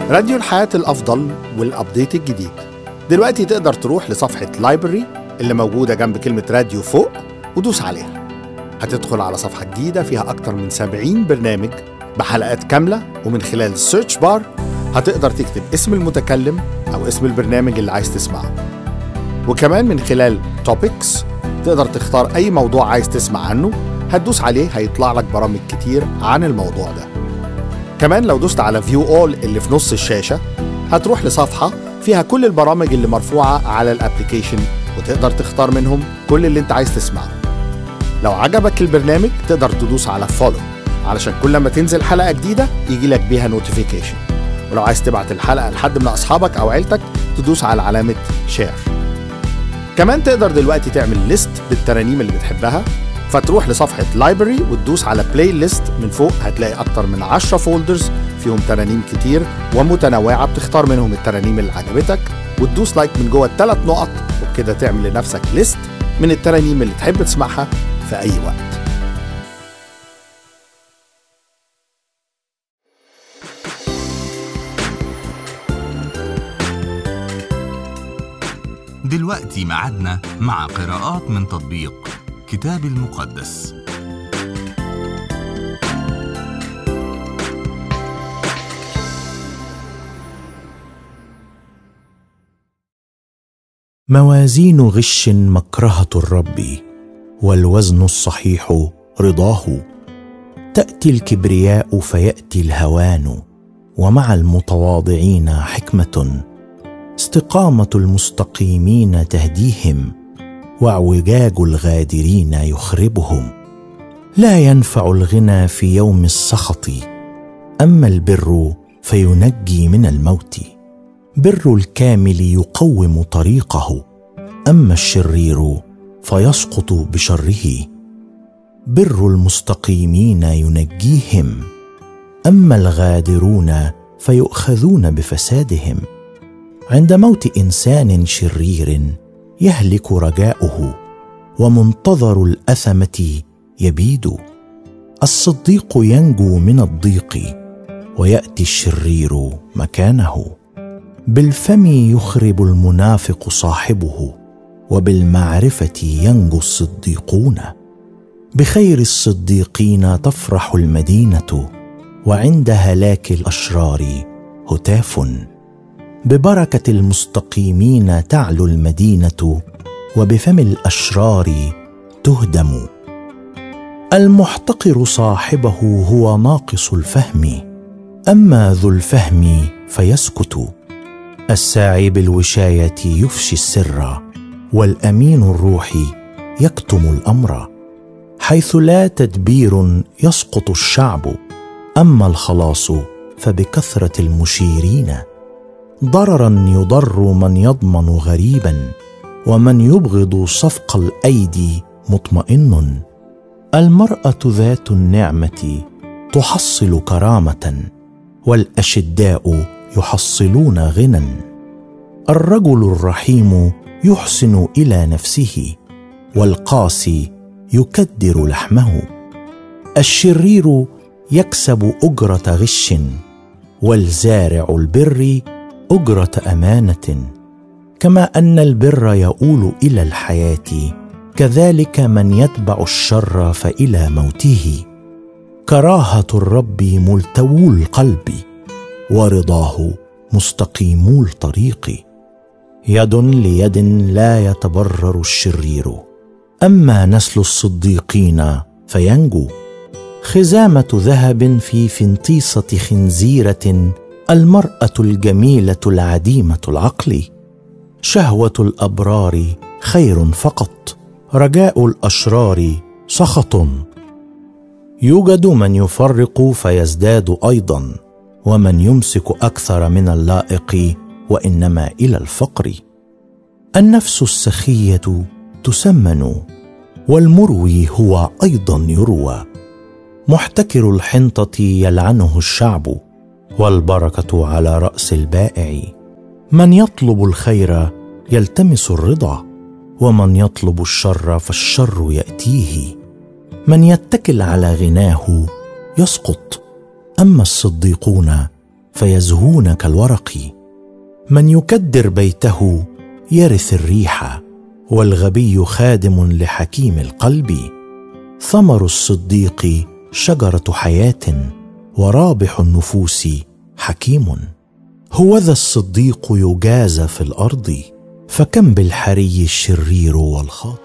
راديو الحياة الأفضل والأبديت الجديد دلوقتي تقدر تروح لصفحة لايبرري اللي موجودة جنب كلمة راديو فوق ودوس عليها هتدخل على صفحة جديدة فيها أكتر من 70 برنامج بحلقات كاملة ومن خلال السيرش بار هتقدر تكتب اسم المتكلم أو اسم البرنامج اللي عايز تسمعه وكمان من خلال توبكس تقدر تختار أي موضوع عايز تسمع عنه هتدوس عليه هيطلع لك برامج كتير عن الموضوع ده كمان لو دوست على فيو اول اللي في نص الشاشة هتروح لصفحة فيها كل البرامج اللي مرفوعة على الابليكيشن وتقدر تختار منهم كل اللي انت عايز تسمعه لو عجبك البرنامج تقدر تدوس على فولو علشان كل ما تنزل حلقة جديدة يجي لك بيها نوتيفيكيشن ولو عايز تبعت الحلقة لحد من أصحابك أو عيلتك تدوس على علامة شير كمان تقدر دلوقتي تعمل ليست بالترانيم اللي بتحبها فتروح لصفحة لايبرري وتدوس على بلاي ليست من فوق هتلاقي أكتر من 10 فولدرز فيهم ترانيم كتير ومتنوعة بتختار منهم الترانيم اللي عجبتك وتدوس لايك من جوه الثلاث نقط وبكده تعمل لنفسك ليست من الترانيم اللي تحب تسمعها في أي وقت دلوقتي ميعادنا مع قراءات من تطبيق كتاب المقدس موازين غش مكرهه الرب والوزن الصحيح رضاه تاتي الكبرياء فياتي الهوان ومع المتواضعين حكمه استقامه المستقيمين تهديهم واعوجاج الغادرين يخربهم لا ينفع الغنى في يوم السخط اما البر فينجي من الموت بر الكامل يقوم طريقه اما الشرير فيسقط بشره بر المستقيمين ينجيهم اما الغادرون فيؤخذون بفسادهم عند موت انسان شرير يهلك رجاؤه ومنتظر الاثمه يبيد الصديق ينجو من الضيق وياتي الشرير مكانه بالفم يخرب المنافق صاحبه وبالمعرفه ينجو الصديقون بخير الصديقين تفرح المدينه وعند هلاك الاشرار هتاف ببركه المستقيمين تعلو المدينه وبفم الاشرار تهدم المحتقر صاحبه هو ناقص الفهم اما ذو الفهم فيسكت الساعي بالوشايه يفشي السر والامين الروح يكتم الامر حيث لا تدبير يسقط الشعب اما الخلاص فبكثره المشيرين ضررا يضر من يضمن غريبا ومن يبغض صفق الايدي مطمئن المراه ذات النعمه تحصل كرامه والاشداء يحصلون غنى الرجل الرحيم يحسن الى نفسه والقاسي يكدر لحمه الشرير يكسب اجره غش والزارع البر اجره امانه كما ان البر يؤول الى الحياه كذلك من يتبع الشر فالى موته كراهه الرب ملتوو القلب ورضاه مستقيمو الطريق يد ليد لا يتبرر الشرير اما نسل الصديقين فينجو خزامه ذهب في فنطيسه خنزيره المراه الجميله العديمه العقل شهوه الابرار خير فقط رجاء الاشرار سخط يوجد من يفرق فيزداد ايضا ومن يمسك اكثر من اللائق وانما الى الفقر النفس السخيه تسمن والمروي هو ايضا يروى محتكر الحنطه يلعنه الشعب والبركه على راس البائع من يطلب الخير يلتمس الرضا ومن يطلب الشر فالشر ياتيه من يتكل على غناه يسقط اما الصديقون فيزهون كالورق من يكدر بيته يرث الريح والغبي خادم لحكيم القلب ثمر الصديق شجره حياه ورابح النفوس حكيم هوذا الصديق يجازى في الارض فكم بالحري الشرير والخاطئ